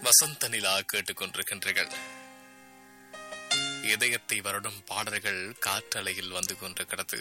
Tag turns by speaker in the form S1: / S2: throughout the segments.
S1: வசந்த நிலா கேட்டுக்கொண்டிருக்கின்றீர்கள் இதயத்தை வருடும் பாடல்கள் காற்றலையில் வந்து கொண்டிருக்கிறது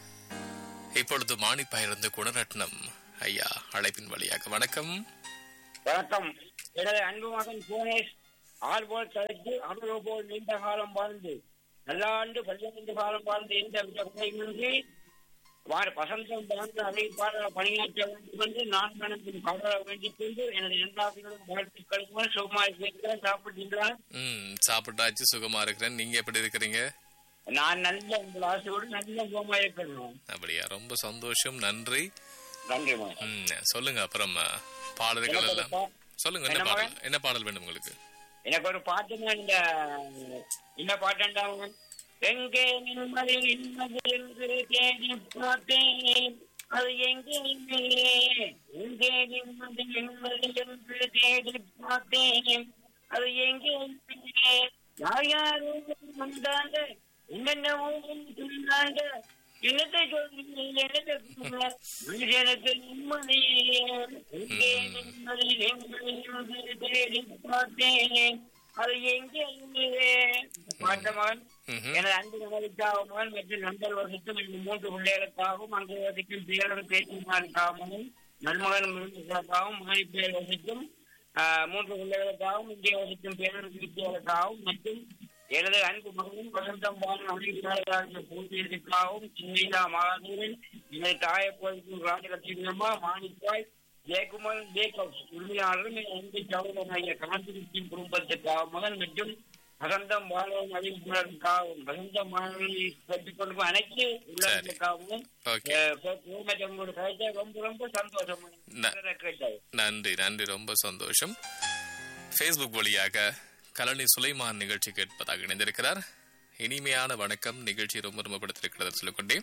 S1: இப்பொழுது மாணிப்பாயிருந்து குணரட்னம் ஐயா அழைப்பின் வழியாக வணக்கம்
S2: வணக்கம் எனது அன்பு மகன் புவனேஷ் ஆள் போல் தலைத்து அமரோ போல் நீண்ட காலம் வாழ்ந்து நல்லாண்டு பன்னிரண்டு காலம் வாழ்ந்து எந்த விதமின்றி வார வசந்தம் வாழ்ந்து அதை பாட பணியாற்ற வேண்டும் என்று நான் கணக்கில் கவர வேண்டிக் கொண்டு எனது இரண்டாவது வாழ்த்துக்களுக்கு சுகமாக கேட்கிறேன் சாப்பிட்டீங்களா
S1: ம் சாப்பிட்டாச்சு சுகமா இருக்கிறேன் நீங்க எப்படி இருக்கிறீங்க
S2: நான் நல்ல உங்கள் ஆசையோடு நல்ல சுகமாக இருக்கணும்
S1: அப்படியா ரொம்ப சந்தோஷம் நன்றி
S2: நன்றி மகன்
S1: ம் சொல்லுங்க அப்புறம் அஹ், பாடல்கள்
S2: எனக்கு ஒரு
S1: எல்லாம்
S2: பா-
S1: சொல்லுங்க என்ன
S2: என்ன
S1: பாடல்
S2: மகன்?
S1: என்ன பாடல் வேண்டும் உங்களுக்கு
S2: எனக்கு ஒரு பாட்டுங்க இந்த என்ன பாட்டுண்டா எங்கே நிம்மதி நிம்மதி என்று தேடி பார்த்தேன் அது எங்கே இல்லையே எங்கே நிம்மதி நிம்மதி என்று தேடி பார்த்தேன் அது எங்கே இல்லையே யார் யாரும் வந்தாங்க என்னென்னவோ சொன்னாங்க என்னத்தை சொல்றீங்க என்னத்தை சொல்றீங்க மனுஷனுக்கு நிம்மதியே எங்கே நிம்மதி நிம்மதி என்று தேடி பார்த்தேன் அது எங்கே இல்லையே பார்த்த மகன்
S1: ம்ஹும்.
S2: எனது அன்பு மகளுக்காகவும் மற்றும் நண்பர் வசிக்கும் இந்த மூன்று பிள்ளைகளுக்காகவும் அங்கு வசிக்கும் பேரர் பேச்சுமாருக்காகவும் நன்மகன் மகளுக்காகவும் மகனை பேர் வசிக்கும் ஆஹ், மூன்று பிள்ளைகளுக்காகவும் இங்கே வசிக்கும் பேரர் பேச்சுகளுக்காகவும் மற்றும் எனது அன்பு மகனும் வசந்தம் வாழும் அமைப்பாளர்கள் பூஜைகளுக்காகவும் சின்னையா மகாதேவன் எனது தாயை போதிக்கும் ராஜலட்சுமி அம்மா மாணிக்காய் ஜெயக்குமார் ஜேக்கப்ஸ் உரிமையாளரும் என் அன்பு சகோதரனாகிய காந்திருப்பின் குடும்பத்திற்காக மகன் மற்றும் வசந்தம் வாழ்வன் அறிவிப்புகளுக்காகவும் வசந்தம் வாழ்வை பெற்றுக்கொண்டு அனைத்து உள்ளவர்களுக்காகவும்
S1: ஓகே
S2: உங்களோட கருத்தை ரொம்ப ரொம்ப சந்தோஷம்
S1: ந-
S2: கேட்டது
S1: நன்றி நன்றி ரொம்ப சந்தோஷம் ஃபேஸ்புக் வழியாக கலனி சுலைமான் நிகழ்ச்சி கேட்பதாக இணைந்திருக்கிறார் இனிமையான வணக்கம் நிகழ்ச்சி ரொம்ப ரொம்ப படுத்திருக்கிறது சொல்லிக்கொண்டே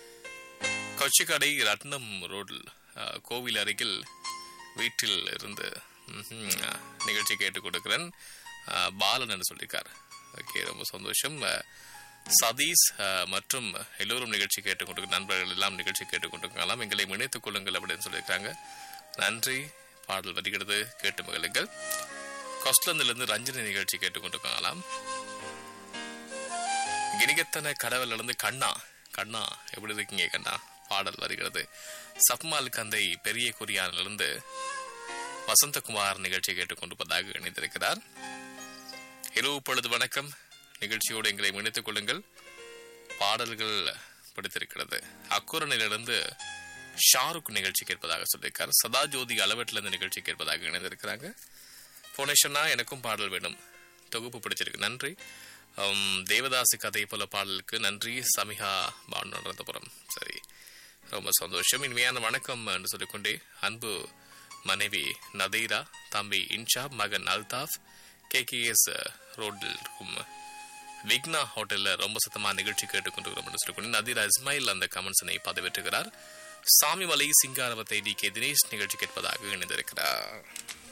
S1: கொச்சிக்கடை ரத்னம் ரோடில் அஹ், கோவில் அருகில் வீட்டில் இருந்து ம்ஹும், அஹ், நிகழ்ச்சி கேட்டுக் கொடுக்கிறேன் அஹ், பாலன் என்று சொல்லியிருக்கார் ஓகே ரொம்ப சந்தோஷம் அஹ், சதீஷ் அஹ், மற்றும் எல்லோரும் நிகழ்ச்சி கேட்டுக்கொண்டிருக்க நண்பர்கள் எல்லாம் நிகழ்ச்சி கேட்டுக்கொண்டிருக்கலாம் எங்களை இணைத்துக் கொள்ளுங்கள் அப்படின்னு சொல்லியிருக்காங்க நன்றி பாடல் வருகிறது கேட்டு மகளுங்கள் கொஸ்லந்திலிருந்து ரஞ்சனி நிகழ்ச்சி கேட்டுக்கொண்டிருக்கலாம் கிரிகத்தன கடவுள்ல இருந்து கண்ணா கண்ணா எப்படி இருக்கீங்க கண்ணா பாடல் வருகிறது சப்மால் கந்தை பெரிய கொரியானிலிருந்து வசந்தகுமார் நிகழ்ச்சி கேட்டுக்கொண்டிருப்பதாக இணைந்திருக்கிறார் இரவு பொழுது வணக்கம் நிகழ்ச்சியோடு எங்களை இணைத்துக் கொள்ளுங்கள் பாடல்கள் பிடித்திருக்கிறது அக்குரனிலிருந்து ஷாருக் நிகழ்ச்சி கேட்பதாக சொல்லியிருக்கார் சதாஜோதி அளவட்டில் இருந்து நிகழ்ச்சி கேட்பதாக இணைந்திருக்கிறாங்க புவனேஸ்வரனா எனக்கும் பாடல் வேணும் தொகுப்பு பிடிச்சிருக்கு நன்றி உம், தேவதாசி கதை போல பாடலுக்கு நன்றி சமிகா பானுரந்தபுரம் சரி ரொம்ப சந்தோஷம் இனிமையான வணக்கம் என்று சொல்லிக்கொண்டே அன்பு மனைவி நதீரா தம்பி இன்ஷாப் மகன் அல்தாஃப் கே கே எஸ் ரோட்டில் இருக்கும் விக்னா ஹோட்டல்ல ரொம்ப சத்தமா நிகழ்ச்சி கேட்டுக்கொண்டிருக்கிறோம் என்று சொல்லிக்கொண்டு நதீரா இஸ்மாயில் அந்த கமெண்ட்ஸனை பதிவேற்றுகிறார் சாமிமலை சிங்காரவத்தை டி கே தினேஷ் நிகழ்ச்சி கேட்பதாக இணைந்திருக்கிறார்